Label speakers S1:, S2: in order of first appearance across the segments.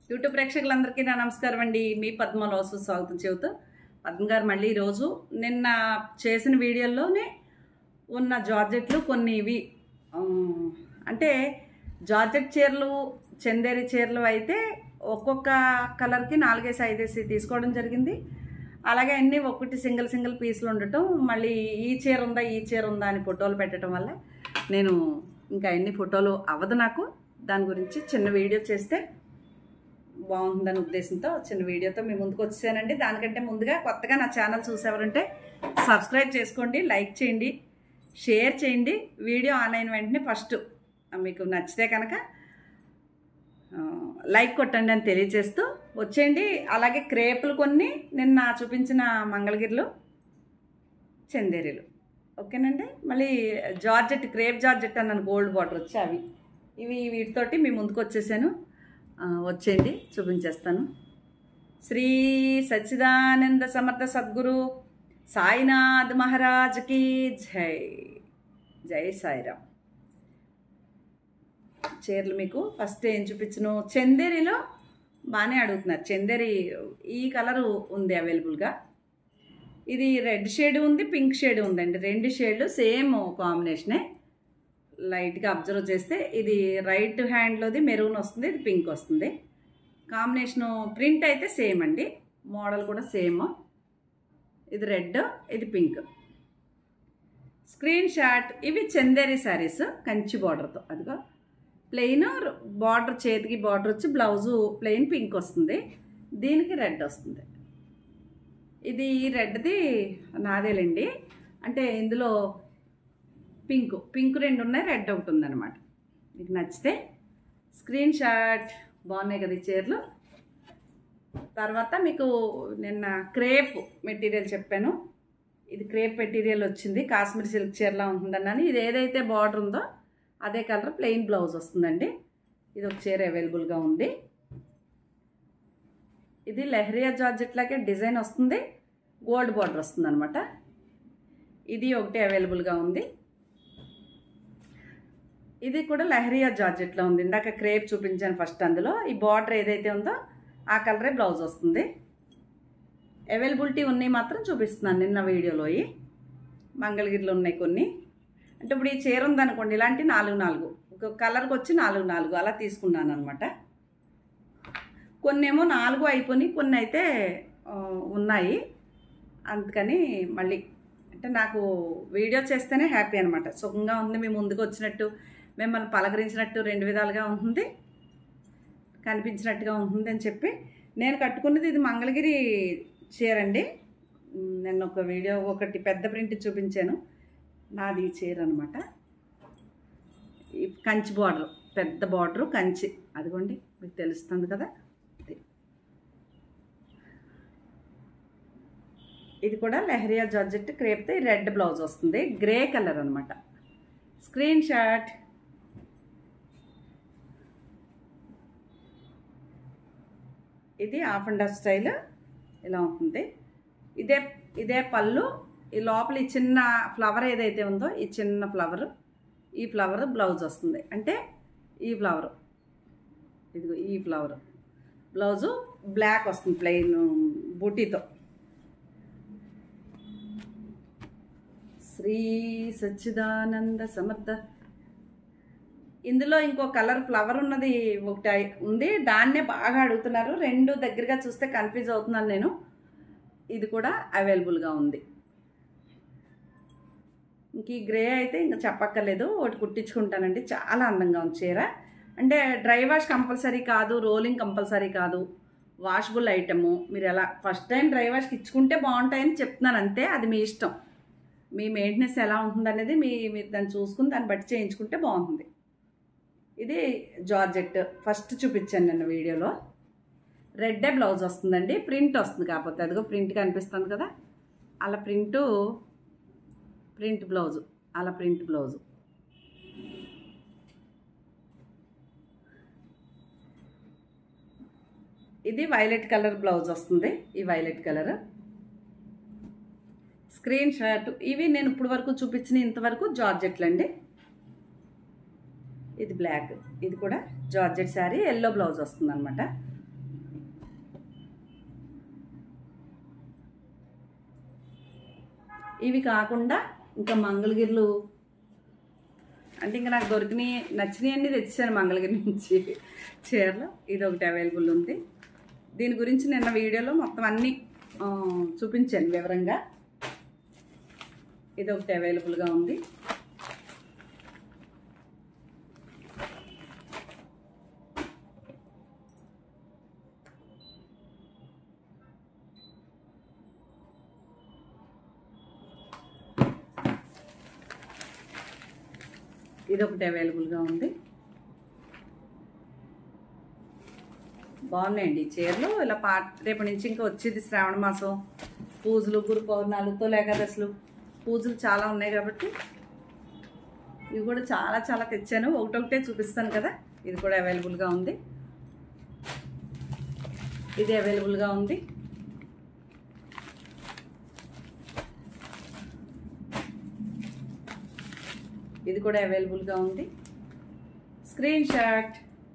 S1: YouTube ప్రేక్షకులందరికీ నా నమస్కారం అండి మీ పద్మలోసు స్వాగతం చెబుతూ పద్మ గారు మళ్ళీ ఈరోజు నిన్న చేసిన వీడియోల్లోనే ఉన్న జార్జెట్లు కొన్ని ఇవి ఆ, అంటే జార్జెట్ చీరలు చందేరి చీరలు అయితే ఒక్కొక్క కలర్కి నాలుగేసి ఐదేసి తీసుకోవడం జరిగింది అలాగే అన్నీ ఒకటి సింగిల్ సింగిల్ పీసులు ఉండటం మళ్ళీ ఈ చీర ఉందా ఈ చీర ఉందా అని ఫోటోలు పెట్టడం వల్ల నేను ఇంకా ఎన్ని ఫోటోలు అవ్వదు నాకు దాని గురించి చిన్న వీడియో చేస్తే బాగుందని ఉద్దేశంతో చిన్న వీడియోతో మీ ముందుకు వచ్చేసానండి దానికంటే ముందుగా కొత్తగా నా ఛానల్ చూసేవారంటే సబ్స్క్రైబ్ చేసుకోండి లైక్ చేయండి షేర్ చేయండి వీడియో ఆన్ అయిన వెంటనే ఫస్ట్ మీకు నచ్చితే కనుక ఆ, లైక్ కొట్టండి అని తెలియజేస్తూ వచ్చేయండి అలాగే క్రేపులు కొన్ని నిన్న చూపించిన మంగళగిరిలో చందేరీలు ఓకేనండి మళ్ళీ జార్జెట్ క్రేప్ జార్జెట్ అన్నాను గోల్డ్ బార్డర్ వచ్చి అవి ఇవి వీటితోటి మీ ముందుకు వచ్చేసాను ఆ, వచ్చేయండి చూపించేస్తాను శ్రీ సచ్చిదానంద సమర్థ సద్గురు సాయినాథ్ మహారాజ్కి జై జై సాయిరామ్ చీరలు మీకు ఫస్ట్ ఏం చూపించను చందేరిలో బాగానే అడుగుతున్నారు చందేరి ఈ కలరు ఉంది అవైలబుల్గా ఇది రెడ్ షేడ్ ఉంది పింక్ షేడ్ ఉందండి రెండు షేడ్లు సేమ్ కాంబినేషనే లైట్గా అబ్జర్వ్ చేస్తే ఇది రైట్ హ్యాండ్లోది మెరూన్ వస్తుంది ఇది పింక్ వస్తుంది కాంబినేషను ప్రింట్ అయితే సేమ్ అండి మోడల్ కూడా సేమ్ ఇది రెడ్ ఇది పింక్ స్క్రీన్ షాట్ ఇవి చందేరి శారీస్ కంచి బార్డర్తో అదిగో ప్లెయిన్ బార్డర్ చేతికి బార్డర్ వచ్చి బ్లౌజు ప్లెయిన్ పింక్ వస్తుంది దీనికి రెడ్ వస్తుంది ఇది రెడ్ది నాదేలేండి అంటే ఇందులో పింక్ పింక్ రెండు ఉన్నాయి రెడ్ ఒకటి ఉందన్నమాట మీకు నచ్చితే స్క్రీన్ షాట్ బాగున్నాయి కదా ఈ చీరలు తర్వాత మీకు నిన్న క్రేప్ మెటీరియల్ చెప్పాను ఇది క్రేప్ మెటీరియల్ వచ్చింది కాశ్మీర్ సిల్క్ చీరలా ఉంటుందన్నాను ఇది ఏదైతే బార్డర్ ఉందో అదే కలర్ ప్లెయిన్ బ్లౌజ్ వస్తుందండి ఇది ఒక చీర అవైలబుల్గా ఉంది ఇది లెహరియా జార్జెట్ లాగే డిజైన్ వస్తుంది గోల్డ్ బార్డర్ వస్తుంది అనమాట ఇది ఒకటి అవైలబుల్గా ఉంది ఇది కూడా లెహరియా జార్జెట్లో ఉంది ఇందాక క్రేప్ చూపించాను ఫస్ట్ అందులో ఈ బార్డర్ ఏదైతే ఉందో ఆ కలరే బ్లౌజ్ వస్తుంది అవైలబిలిటీ ఉన్నాయి మాత్రం చూపిస్తున్నాను నిన్న వీడియోలో మంగళగిరిలో ఉన్నాయి కొన్ని అంటే ఇప్పుడు ఈ చీర ఉందనుకోండి ఇలాంటి నాలుగు నాలుగు ఒక కలర్కి వచ్చి నాలుగు నాలుగు అలా తీసుకున్నాను అనమాట కొన్ని ఏమో నాలుగు అయిపోయి కొన్ని అయితే ఆ, ఉన్నాయి అందుకని మళ్ళీ అంటే నాకు వీడియో చేస్తేనే హ్యాపీ అనమాట సుఖంగా ఉంది మీ ముందుకు వచ్చినట్టు మిమ్మల్ని పలకరించినట్టు రెండు విధాలుగా ఉంటుంది కనిపించినట్టుగా ఉంటుంది అని చెప్పి నేను కట్టుకున్నది ఇది మంగళగిరి చీర అండి ఉమ్, నేను ఒక వీడియో ఒకటి పెద్ద ప్రింట్ చూపించాను నాది ఈ చీర అనమాట ఈ కంచి బార్డర్ పెద్ద బార్డరు కంచి అదిగోండి మీకు తెలుస్తుంది కదా ఇది. ఇది కూడా లెహరియా జార్జెట్ క్రేప్తో ఈ రెడ్ బ్లౌజ్ వస్తుంది గ్రే కలర్ అనమాట స్క్రీన్ షాట్ ఇది హాఫ్ అండ్ హాఫ్ స్టైల్ ఇలా ఉంటుంది ఇదే ఇదే పళ్ళు ఈ లోపల ఈ చిన్న ఫ్లవర్ ఏదైతే ఉందో ఈ చిన్న ఫ్లవర్ ఈ ఫ్లవర్ బ్లౌజ్ వస్తుంది అంటే ఈ ఫ్లవర్ ఇదిగో ఈ ఫ్లవర్ బ్లౌజు బ్లాక్ వస్తుంది ప్లెయిన్ బూటీతో శ్రీ సచ్చిదానంద సమర్థ ఇందులో ఇంకో కలర్ ఫ్లవర్ ఉన్నది ఒకటి ఐ- ఉంది దాన్నే బాగా అడుగుతున్నారు రెండు దగ్గరగా చూస్తే కన్ఫ్యూజ్ అవుతున్నాను నేను ఇది కూడా అవైలబుల్గా ఉంది ఇంక ఈ గ్రే అయితే ఇంకా చెప్పక్కర్లేదు ఒకటి కుట్టించుకుంటానండి చాలా అందంగా ఉంది చీర అంటే డ్రై వాష్ కంపల్సరీ కాదు రోలింగ్ కంపల్సరీ కాదు వాషబుల్ ఐటము మీరు ఎలా ఫస్ట్ టైం డ్రై వాష్కి ఇచ్చుకుంటే బాగుంటాయని చెప్తున్నాను అంతే అది మీ ఇష్టం మీ మెయింటెనెన్స్ ఎలా ఉంటుందనేది మీ మీరు దాన్ని చూసుకుని దాన్ని బట్టి చేయించుకుంటే బాగుంటుంది ఇది జార్జెట్ ఫస్ట్ చూపించాను నిన్న వీడియోలో రెడ్డే బ్లౌజ్ వస్తుందండి ప్రింట్ వస్తుంది కాకపోతే అదిగో ప్రింట్ కనిపిస్తుంది కదా అలా ప్రింటు ప్రింట్ బ్లౌజు అలా ప్రింట్ బ్లౌజు ఇది వైలెట్ కలర్ బ్లౌజ్ వస్తుంది ఈ వైలెట్ కలర్ స్క్రీన్ షాట్ ఇవి నేను ఇప్పుడు వరకు చూపించిన ఇంతవరకు జార్జెట్లు అండి ఇది బ్లాక్ ఇది కూడా జార్జెట్ శారీ ఎల్లో బ్లౌజ్ వస్తుంది అనమాట ఇవి కాకుండా ఇంకా మంగళగిరిలు అంటే ఇంకా నాకు దొరికినాయి నచ్చినాయి అన్ని తెచ్చాను మంగళగిరి నుంచి చీరలు ఇది ఒకటి అవైలబుల్ ఉంది దీని గురించి నిన్న వీడియోలో మొత్తం అన్నీ ఆ, చూపించాను వివరంగా ఇది ఒకటి అవైలబుల్గా ఉంది ఇది ఒకటి అవైలబుల్గా ఉంది బాగున్నాయండి ఈ చీరలు ఇలా పా రేపటి నుంచి ఇంకా వచ్చేది శ్రావణ మాసం పూజలు గురు పౌర్ణాలు తొలేకాదశులు పూజలు చాలా ఉన్నాయి కాబట్టి ఇవి కూడా చాలా చాలా తెచ్చాను ఒకటొకటే చూపిస్తాను కదా ఇది కూడా అవైలబుల్గా ఉంది ఇది అవైలబుల్గా ఉంది ఇది కూడా అవైలబుల్గా ఉంది స్క్రీన్ షాట్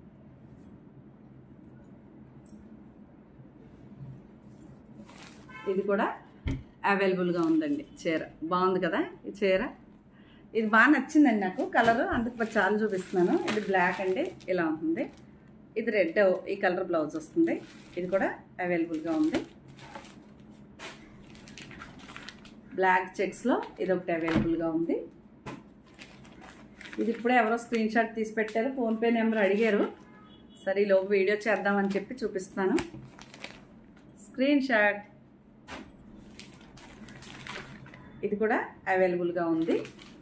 S1: ఇది కూడా అవైలబుల్గా ఉందండి చీర బాగుంది కదా ఈ చీర ఇది బాగా నచ్చిందండి నాకు కలర్ అందుకు చాలా చూపిస్తున్నాను ఇది బ్లాక్ అండి ఇలా ఉంటుంది ఇది రెడ్ ఈ కలర్ బ్లౌజ్ వస్తుంది ఇది కూడా అవైలబుల్గా ఉంది బ్లాక్ చెక్స్లో ఇది ఒకటి అవైలబుల్గా ఉంది ఇది ఇప్పుడే ఎవరో స్క్రీన్ షాట్ తీసి పెట్టారు ఫోన్పే నెంబర్ అడిగారు సరే ఈలోపు వీడియో చేద్దామని చెప్పి చూపిస్తాను స్క్రీన్ షాట్ ఇది కూడా అవైలబుల్గా ఉంది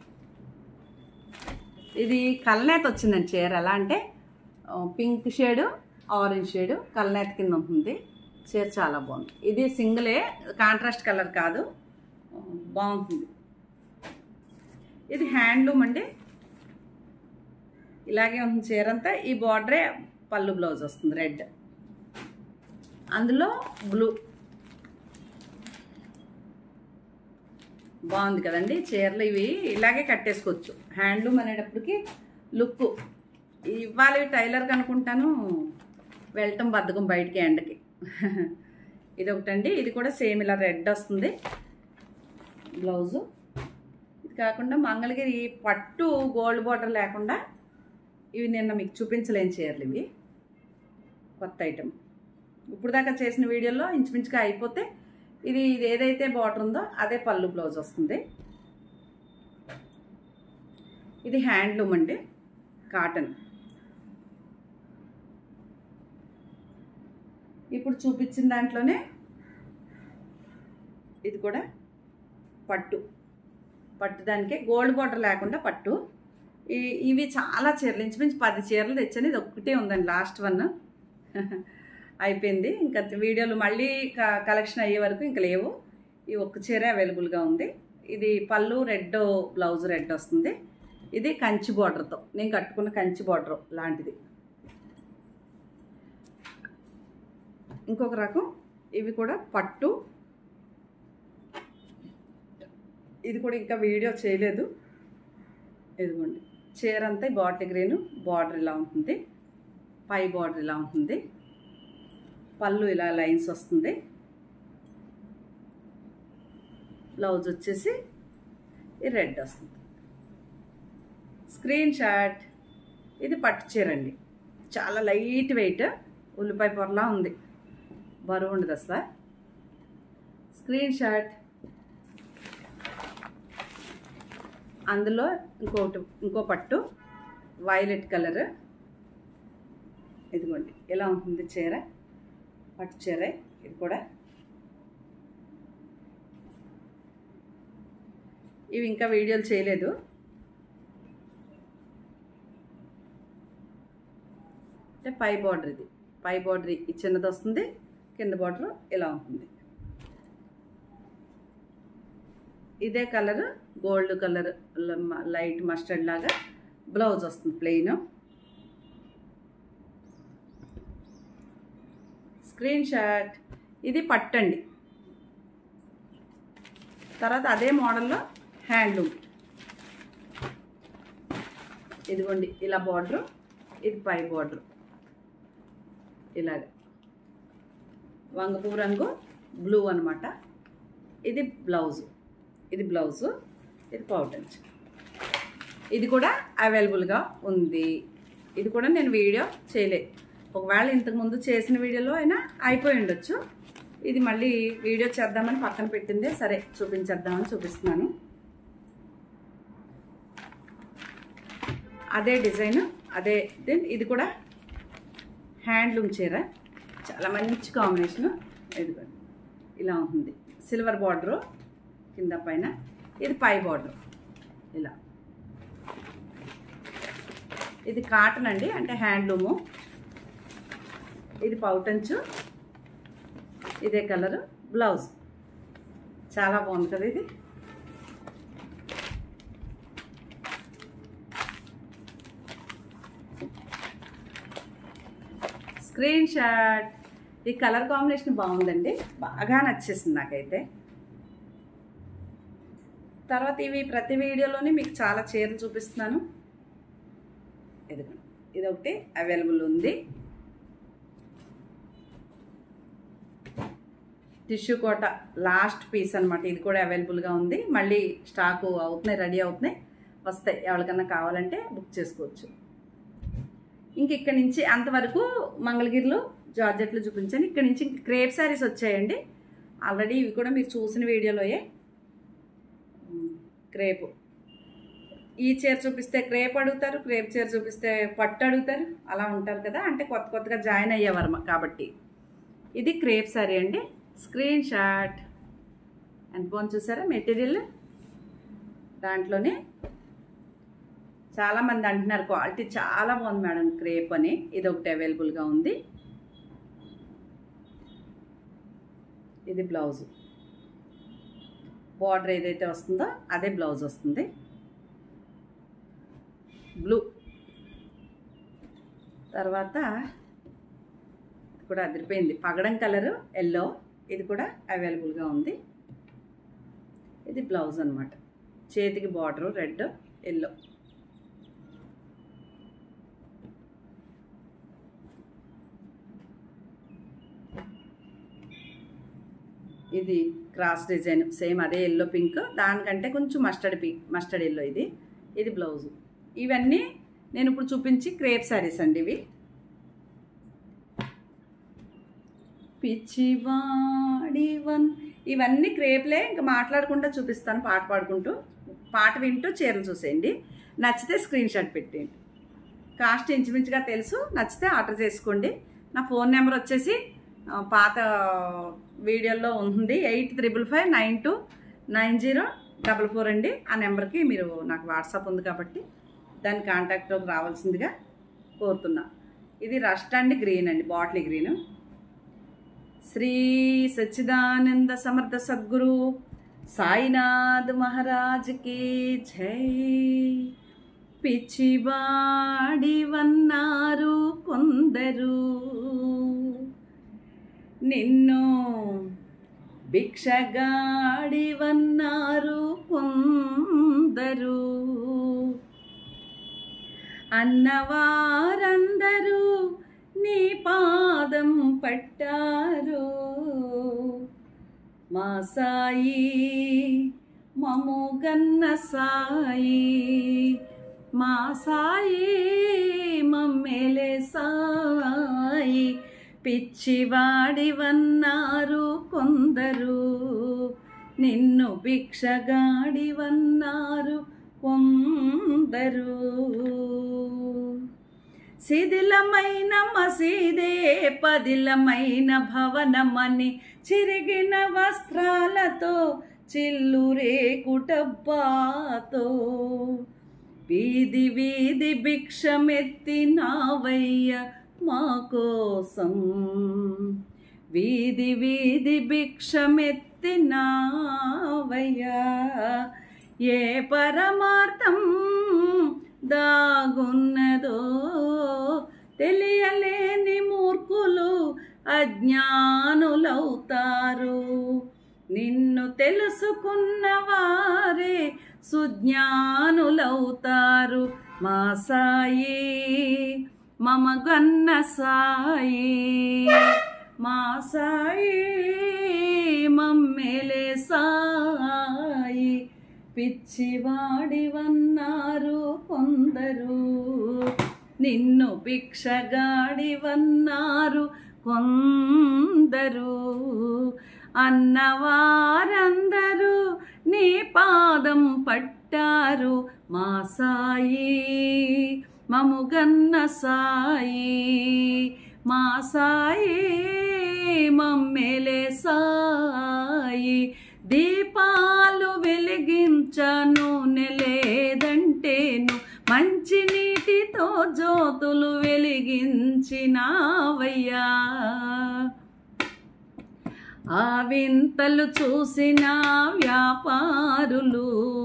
S1: ఇది కల్నేత వచ్చిందండి చీర ఎలా అంటే ఆ, పింక్ షేడు ఆరెంజ్ షేడు కల్నేత కింద ఉంటుంది చీర చాలా బాగుంది ఇది సింగిలే కాంట్రాస్ట్ కలర్ కాదు ఆ, బాగుంటుంది ఇది హ్యాండ్లూమ్ అండి ఇలాగే ఉంటుంది చీర అంతా ఈ బార్డరే పళ్ళు బ్లౌజ్ వస్తుంది రెడ్ అందులో బ్లూ బాగుంది కదండి చీరలు ఇవి ఇలాగే కట్టేసుకోవచ్చు హ్యాండ్లూమ్ అనేటప్పటికి లుక్ ఇవాళ ఇవి టైలర్కి అనుకుంటాను వెళ్ళటం బద్దకం బయటికి ఎండకి ఇది ఒకటండి ఇది కూడా సేమ్ ఇలా రెడ్ వస్తుంది బ్లౌజు ఇది కాకుండా మంగళగిరి పట్టు గోల్డ్ బార్డర్ లేకుండా ఇవి నిన్న మీకు చూపించలేని చీరలు ఇవి కొత్త ఐటమ్ ఇప్పుడు దాకా చేసిన వీడియోలో ఇంచుమించుగా అయిపోతే ఇది ఇది ఏదైతే బార్డర్ ఉందో అదే పళ్ళు బ్లౌజ్ వస్తుంది ఇది హ్యాండ్లూమ్ అండి కాటన్ ఇప్పుడు చూపించిన దాంట్లోనే ఇది కూడా పట్టు పట్టు దానికే గోల్డ్ బార్డర్ లేకుండా పట్టు ఈ- ఇవి చాలా చీరలు ఇంచుమించు పది చీరలు తెచ్చాను ఇది ఒక్కటే ఉందండి లాస్ట్ వన్ అయిపోయింది ఇంకా వీడియోలు మళ్ళీ క- కలెక్షన్ అయ్యే వరకు ఇంకా లేవు ఈ ఒక్క చీర అవైలబుల్గా ఉంది ఇది పళ్ళు రెడ్ బ్లౌజ్ రెడ్ వస్తుంది ఇది కంచి బార్డర్తో నేను కట్టుకున్న కంచి బార్డర్ లాంటిది ఇంకొక రకం ఇవి కూడా పట్టు ఇది కూడా ఇంకా వీడియో చేయలేదు ఇదిగోండి చీర అంతా బాటిల్ గ్రీన్ బార్డర్ ఇలా ఉంటుంది పై బార్డర్ ఇలా ఉంటుంది పళ్ళు ఇలా లైన్స్ వస్తుంది బ్లౌజ్ వచ్చేసి ఈ రెడ్ వస్తుంది స్క్రీన్ షాట్ ఇది పట్టు చీర అండి చాలా లైట్ వెయిట్ ఉల్లిపాయ పొరలా ఉంది బరువు ఉండదు అసలు స్క్రీన్ షాట్ అందులో ఇంకోటి ఇంకో పట్టు వైలెట్ కలర్ ఇదిగోండి ఎలా ఉంటుంది చీర పట్టు చీర ఇది కూడా ఇవి ఇంకా వీడియోలు చేయలేదు అంటే పై బార్డర్ ఇది పై బార్డర్ ఈ చిన్నది వస్తుంది కింద బార్డర్ ఇలా ఉంటుంది ఇదే colour gold colour light mustard లాగా బ్లౌజ్ వస్తుంది ప్లెయిన్ స్క్రీన్ షాట్ ఇది పట్టండి తర్వాత అదే మోడల్లో హ్యాండ్లూమ్ ఇదిగోండి ఇలా బార్డరు ఇది పై బార్డర్ ఇలాగ వంగపూ రంగు బ్లూ అనమాట ఇది బ్లౌజ్ ఇది బ్లౌజు ఇది పౌటంచ్ ఇది కూడా అవైలబుల్గా ఉంది ఇది కూడా నేను వీడియో చేయలే ఒకవేళ ఇంతకుముందు చేసిన వీడియోలో అయినా అయిపోయి ఉండొచ్చు ఇది మళ్ళీ వీడియో చేద్దామని పక్కన పెట్టిందే సరే చూపించేద్దామని చూపిస్తున్నాను అదే డిజైన్ అదే దెన్ ఇది కూడా హ్యాండ్లూమ్ చీర చాలా మంచి కాంబినేషన్ ఇదిగోండి ఇలా ఉంటుంది సిల్వర్ బార్డరు కింద పైన ఇది పై బార్డర్ ఇలా ఇది కాటన్ అండి అంటే హ్యాండ్లూము ఇది పౌటంచు ఇదే కలరు బ్లౌజ్ చాలా బాగుంది కదా ఇది స్క్రీన్ షాట్ ఈ కలర్ కాంబినేషన్ బాగుందండి బాగా నచ్చేసింది నాకైతే తర్వాత ఇవి ప్రతి వీడియోలోని మీకు చాలా చీరలు చూపిస్తున్నాను ఇదిగోండి ఇది ఒకటి అవైలబుల్ ఉంది టిష్యూ కోట లాస్ట్ పీస్ అనమాట ఇది కూడా అవైలబుల్గా ఉంది మళ్ళీ స్టాకు అవుతున్నాయి రెడీ అవుతున్నాయి వస్తాయి ఎవరికన్నా కావాలంటే బుక్ చేసుకోవచ్చు ఇంక ఇక్కడ నుంచి అంతవరకు మంగళగిరిలో జార్జెట్లు చూపించాను ఇక్కడ నుంచి ఇంక క్రేప్ శారీస్ వచ్చాయండి ఆల్రెడీ ఇవి కూడా మీరు చూసిన వీడియోలోయే ఉమ్, క్రేపు ఈ చీర చూపిస్తే క్రేప్ అడుగుతారు క్రేప్ చీర చూపిస్తే పట్టు అడుగుతారు అలా ఉంటారు కదా అంటే కొత్త కొత్తగా జాయిన్ అయ్యేవారు మా- కాబట్టి ఇది క్రేప్ శారీ అండి స్క్రీన్ షాట్ ఎంత బాగుంది చూసారా మెటీరియల్ దాంట్లోనే చాలామంది అంటున్నారు క్వాలిటీ చాలా బాగుంది మేడం క్రేప్ అని ఇది ఒకటి అవైలబుల్గా ఉంది ఇది బ్లౌజ్ బార్డర్ ఏదైతే వస్తుందో అదే బ్లౌజ్ వస్తుంది బ్లూ తర్వాత ఇది కూడా అదిరిపోయింది పగడం కలరు ఎల్లో ఇది కూడా అవైలబుల్గా ఉంది ఇది బ్లౌజ్ అనమాట చేతికి బార్డరు రెడ్ ఎల్లో ఇది క్రాస్ డిజైన్ సేమ్ అదే ఎల్లో పింక్ దానికంటే కొంచెం మస్టర్డ్ పింక్ మస్టర్డ్ ఎల్లో ఇది ఇది బ్లౌజ్ ఇవన్నీ నేను ఇప్పుడు చూపించి క్రేప్ శారీస్ అండి ఇవి పిచ్చివాడి వన్ ఇవన్నీ క్రేప్లే ఇంకా మాట్లాడుకుంటూ చూపిస్తాను పాట పాడుకుంటూ పాట వింటూ చీరలు చూసేయండి నచ్చితే స్క్రీన్ షాట్ పెట్టేయండి కాస్ట్ ఇంచుమించుగా తెలుసు నచ్చితే ఆర్డర్ చేసుకోండి నా ఫోన్ నెంబర్ వచ్చేసి ఆ, పాత వీడియోలో ఉంది eight triple five nine two nine zero double four అండి ఆ నెంబర్కి మీరు నాకు వాట్సాప్ ఉంది కాబట్టి దాని కాంటాక్ట్లోకి రావాల్సిందిగా కోరుతున్నా ఇది రస్ట్ అండ్ గ్రీన్ అండి బాటిల్ గ్రీన్ శ్రీ సచ్చిదానంద సమర్థ సద్గురు సాయినాథ్ మహారాజ్కి జై పిచ్చివాడివన్నారు కొందరు నిన్ను భిక్షగాడివన్నారు కొందరు అన్నవారందరూ నీ పాదం పట్టారు మా సాయి మము గన్న సాయి మా సాయి మమ్మేలే సాయి పిచ్చివాడివన్నారు కొందరు నిన్ను భిక్షగాడివన్నారు కొందరు శిథిలమైన మసీదే పదిలమైన భవనమని చిరిగిన వస్త్రాలతో చిల్లురే కుటబ్బాతో వీధి వీధి భిక్షమెత్తినావయ్య మా కోసం వీధి వీధి భిక్షమెత్తినావయ్యా ఏ పరమార్థం దాగున్నదో తెలియలేని మూర్ఖులు అజ్ఞానులవుతారు నిన్ను తెలుసుకున్న వారే సుజ్ఞానులవుతారు మా సాయి మమ గన్న సాయి మా సాయి మమ్మేలే సాయి పిచ్చివాడివన్నారు కొందరు నిన్ను భిక్షగాడివన్నారు కొందరు అన్నవారందరూ నీ పాదం పట్టారు మా సాయి మముగన్న సాయి మా సాయి మమ్మెలే సాయి దీపాలు వెలిగించను నెలేదంటేను మంచి నీటితో జ్యోతులు వెలిగించినావయ్యా ఆ వింతలు చూసిన వ్యాపారులు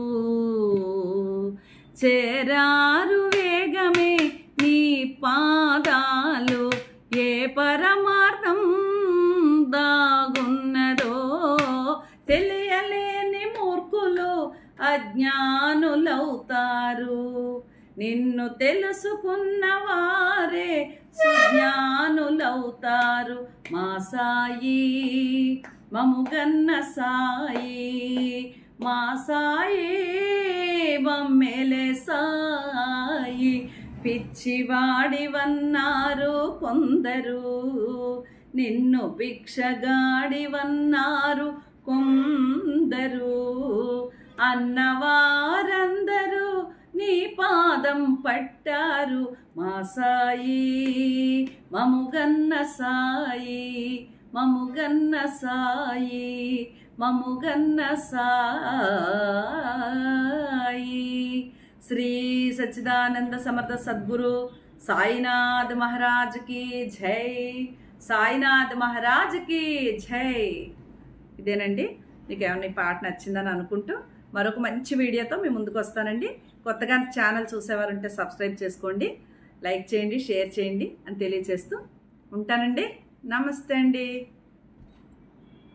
S1: చేరారు వేగమే నీ పాదాలు ఏ పరమార్థం దాగున్నదో తెలియలేని మూర్ఖులు అజ్ఞానులవుతారు నిన్ను తెలుసుకున్న వారే సుజ్ఞానులవుతారు మా సాయి మముగన్న సాయి మా సాయి బొమ్మెలే సాయి పిచ్చివాడివన్నారు కొందరు నిన్ను భిక్షగాడివన్నారు కొందరు అన్నవారందరూ నీ పాదం పట్టారు మా సాయి మముగన్న సాయి మముగన్న సాయి మముగన్న సాయి శ్రీ సచ్చిదానంద సమర్థ సద్గురు సాయినాథ్ మహారాజ్ కి జై సాయినాథ్ మహారాజ్ కి జై ఇదేనండి మీకు ఏమైనా ఈ పాట నచ్చిందని అనుకుంటూ మరొక మంచి వీడియోతో మీ ముందుకు వస్తానండి కొత్తగా ఛానల్ చూసేవారుంటే సబ్స్క్రైబ్ చేసుకోండి లైక్ చేయండి షేర్ చేయండి అని తెలియచేస్తూ ఉంటానండి నమస్తే అండి